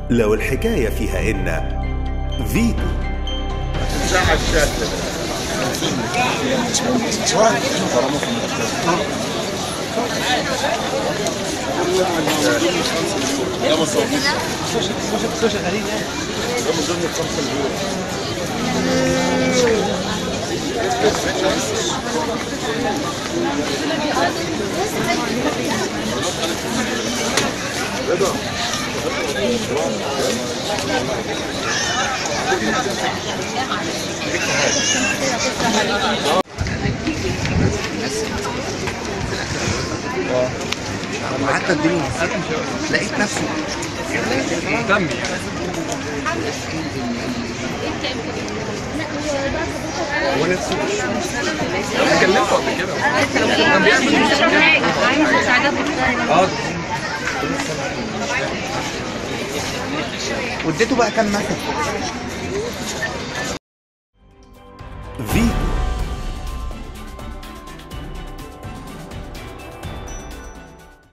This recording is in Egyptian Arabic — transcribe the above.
لو الحكاية فيها إن فيتو ساعة الشاشة ده مصابين ده من ضمن الخمسة الأولى وحتى الدنيا لقيت نفسه مهتم يعني هو نفسه انا كلمته قبل كده كان بيعمل اه واديته بقى كام مثل فيتو